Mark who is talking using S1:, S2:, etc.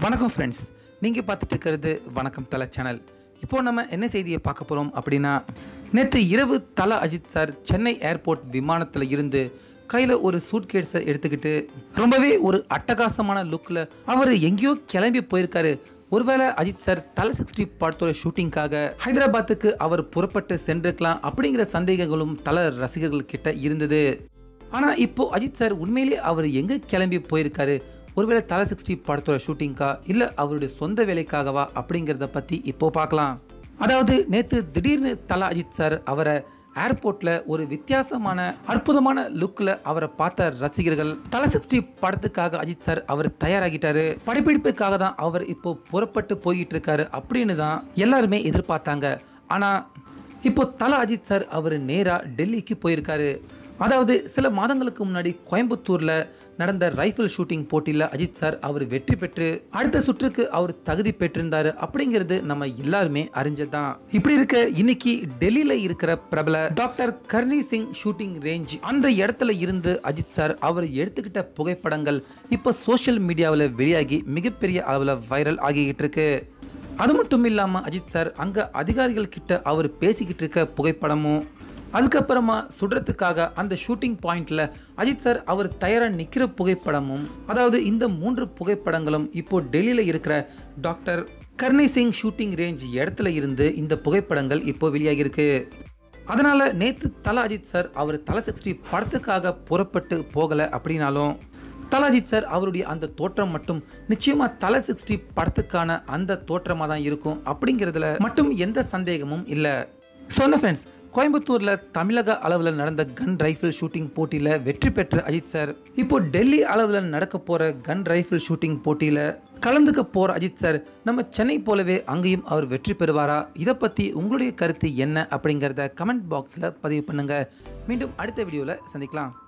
S1: வணக்கம் ஃப்ரெண்ட்ஸ் நீங்கள் பார்த்துட்டு இருக்கிறது வணக்கம் தலை சேனல் இப்போ நம்ம என்ன செய்தியை பார்க்க போகிறோம் அப்படின்னா நேற்று இரவு தல அஜித் சார் சென்னை ஏர்போர்ட் விமானத்தில் இருந்து கையில் ஒரு சூட்கேஸை எடுத்துக்கிட்டு ரொம்பவே ஒரு அட்டகாசமான லுக்கில் அவர் எங்கேயோ கிளம்பி போயிருக்காரு ஒருவேளை அஜித் சார் தலை சிக்ஸ்டி படத்தோட ஷூட்டிங்காக ஹைதராபாத்துக்கு அவர் புறப்பட்டு சென்றிருக்கலாம் அப்படிங்கிற சந்தேகங்களும் தல ரசிகர்கள் கிட்ட இருந்தது ஆனால் இப்போ அஜித் சார் உண்மையிலேயே அவர் எங்கே கிளம்பி போயிருக்காரு ஒருவேளை தலை சிக்ஸ்டி படத்தோட ஷூட்டிங்க்கா இல்லை அவருடைய சொந்த வேலைக்காகவா அப்படிங்கிறத பற்றி இப்போ பார்க்கலாம் அதாவது நேற்று திடீர்னு தல அஜித் சார் அவரை ஏர்போர்ட்டில் ஒரு வித்தியாசமான அற்புதமான லுக்கில் அவரை பார்த்த ரசிகர்கள் தலை சிக்ஸ்டி படத்துக்காக அஜித் சார் அவர் தயாராகிட்டாரு படப்பிடிப்புக்காக தான் அவர் இப்போ புறப்பட்டு போயிட்டு இருக்காரு அப்படின்னு தான் எல்லாருமே எதிர்பார்த்தாங்க ஆனால் இப்போ தல அஜித் சார் அவர் நேராக டெல்லிக்கு போயிருக்காரு அதாவது சில மாதங்களுக்கு முன்னாடி கோயம்புத்தூரில் நடந்த ரைஃபிள் ஷூட்டிங் போட்டியில் அஜித் சார் அவர் வெற்றி பெற்று அடுத்த சுற்றுக்கு அவர் தகுதி பெற்றிருந்தாரு அப்படிங்கிறது நம்ம எல்லாருமே அறிஞ்சதுதான் இப்படி இருக்க இன்னைக்கு டெல்லியில் இருக்கிற பிரபல doctor Karni Singh shooting range அந்த இடத்துல இருந்து அஜித் சார் அவர் எடுத்துக்கிட்ட புகைப்படங்கள் இப்போ சோஷியல் மீடியாவில் வெளியாகி மிகப்பெரிய அளவில் வைரல் ஆகிக்கிட்டு இருக்கு அது மட்டும் இல்லாமல் அஜித் சார் அங்கே அதிகாரிகள் கிட்ட அவர் பேசிக்கிட்டு இருக்க புகைப்படமும் அதுக்கப்புறமா சுடுறதுக்காக அந்த ஷூட்டிங் பாயிண்ட்ல அஜித் சார் அவர் தயாராக நிற்கிற புகைப்படமும் அதாவது இந்த மூன்று புகைப்படங்களும் இப்போ டெல்லியில் இருக்கிற doctor Karni Singh shooting range இடத்துல இருந்து இந்த புகைப்படங்கள் இப்போ வெளியாகியிருக்கு அதனால நேற்று தல அஜித் சார் அவர் தல சிக்ஸ்டி படத்துக்காக புறப்பட்டு போகலை அப்படின்னாலும் தலாஜித் சார் அவருடைய அந்த தோற்றம் மட்டும் நிச்சயமா தல சிக்ஸ்டி படத்துக்கான அந்த தோற்றமாக தான் இருக்கும் அப்படிங்கிறதுல மட்டும் எந்த சந்தேகமும் இல்லை சொன்ன ஃப்ரெண்ட்ஸ் கோயம்புத்தூரில் தமிழக அளவில் நடந்த கன் ரைஃபிள் ஷூட்டிங் போட்டியில் வெற்றி பெற்ற அஜித் சார் இப்போ டெல்லி அளவில் நடக்க போகிற கன் ரைஃபிள் ஷூட்டிங் போட்டியில் கலந்துக்க போகிற அஜித் சார் நம்ம சென்னை போலவே அங்கேயும் அவர் வெற்றி பெறுவாரா இதை பற்றி உங்களுடைய கருத்து என்ன அப்படிங்கிறத கமெண்ட் பாக்ஸில் பதிவு பண்ணுங்கள் மீண்டும் அடுத்த வீடியோவில் சந்திக்கலாம்